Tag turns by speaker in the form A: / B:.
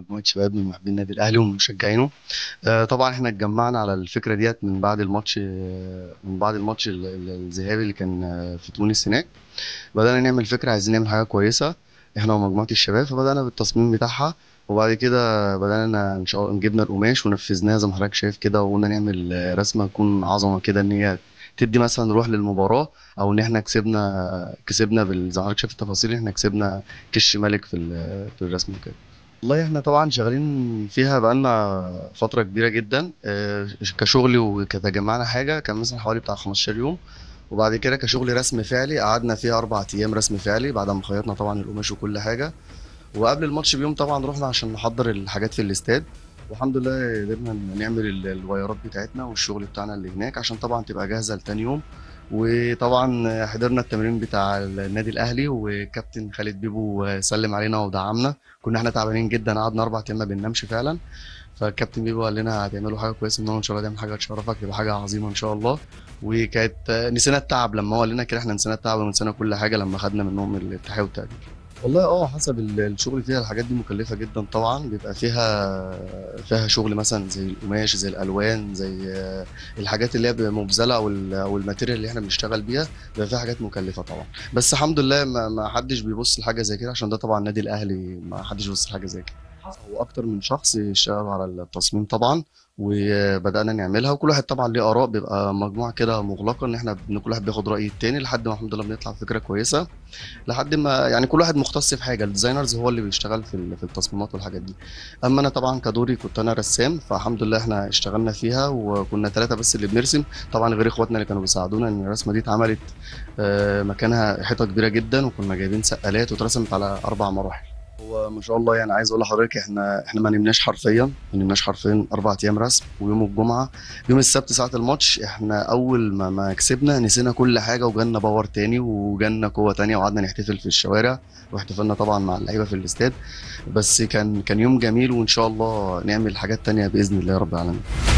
A: مجموعه شباب من محبين النادي الاهلي ومن مشجعينه آه، طبعا احنا اتجمعنا على الفكره ديت من بعد الماتش آه، من بعد الماتش ال- ال- الذهابي اللي كان آه، في تونس هناك بدانا نعمل فكره عايزين نعمل حاجه كويسه احنا ومجموعه الشباب فبدانا بالتصميم بتاعها وبعد كده بدانا ان شاء الله جبنا القماش ونفذناها زي ما حضرتك شايف كده وقلنا نعمل آه، رسمه تكون عظمه كده ان هي تدي مثلا روح للمباراه او ان احنا كسبنا كسبنا بال- زي ما حضرتك شايف التفاصيل ان احنا كسبنا كش ملك في ال- في الرسم وكده والله احنا طبعا شغالين فيها بقالنا فترة كبيرة جدا آه، كشغل وكتجمعنا حاجة كان مثلا حوالي بتاع 15 يوم وبعد كده كشغل رسم فعلي قعدنا فيها أربع أيام رسم فعلي بعد ما خيطنا طبعا القماش وكل حاجة وقبل الماتش بيوم طبعا رحنا عشان نحضر الحاجات في الاستاد والحمد لله قدرنا نعمل ال- الوايرات بتاعتنا والشغل بتاعنا اللي هناك عشان طبعا تبقى جاهزة لتاني يوم وطبعا حضرنا التمرين بتاع النادي الاهلي وكابتن خالد بيبو سلم علينا ودعمنا كنا احنا تعبانين جدا قعدنا اربع ايام ما بننامش فعلا فالكابتن بيبو قال لنا هتعملوا حاجه كويسه ان هو ان شاء الله تعمل حاجه تشرفك تبقى حاجه عظيمه ان شاء الله وكانت نسينا التعب لما هو قال لنا كده احنا نسينا التعب ونسينا كل حاجه لما خدنا منهم التحيه والتقدير والله اه حسب ال- الشغل فيها الحاجات دي مكلفه جدا طبعا بيبقى فيها فيها شغل مثلا زي القماش زي الالوان زي آه، الحاجات اللي هي بتبقى مبذله او ال- او الماتيريال اللي احنا بنشتغل بيها بيبقى فيها حاجات مكلفه طبعا بس الحمد لله ما, ما حدش بيبص لحاجه زي كده عشان ده طبعا النادي الاهلي ما حدش بيبص لحاجه زي كده هو اكتر من شخص اشتغلوا على التصميم طبعا وبدانا نعملها وكل واحد طبعا ليه اراء بيبقى مجموعه كده مغلقه ان احنا بن- كل واحد بياخد راي التاني لحد ما الحمد لله بنطلع فكره كويسه لحد ما يعني كل واحد مختص في حاجه الديزاينرز هو اللي بيشتغل في ال- في التصميمات والحاجات دي اما انا طبعا كدوري كنت انا رسام فالحمد لله احنا اشتغلنا فيها وكنا ثلاثه بس اللي بنرسم طبعا غير اخواتنا اللي كانوا بيساعدونا ان الرسمه دي اتعملت آه، مكانها حيطه كبيره جدا وكنا جايبين سقالات واترسمت على اربع مراحل هو ما شاء الله يعني عايز اقول لحضرتك احنا احنا ما نمناش حرفيا ما نمناش حرفيا اربع ايام رسم ويوم الجمعه يوم السبت ساعه الماتش احنا اول ما ما كسبنا نسينا كل حاجه وجالنا باور تاني وجالنا قوه تانيه وقعدنا نحتفل في الشوارع واحتفلنا طبعا مع اللعيبه في الاستاد بس كان كان يوم جميل وان شاء الله نعمل حاجات تانيه باذن الله رب العالمين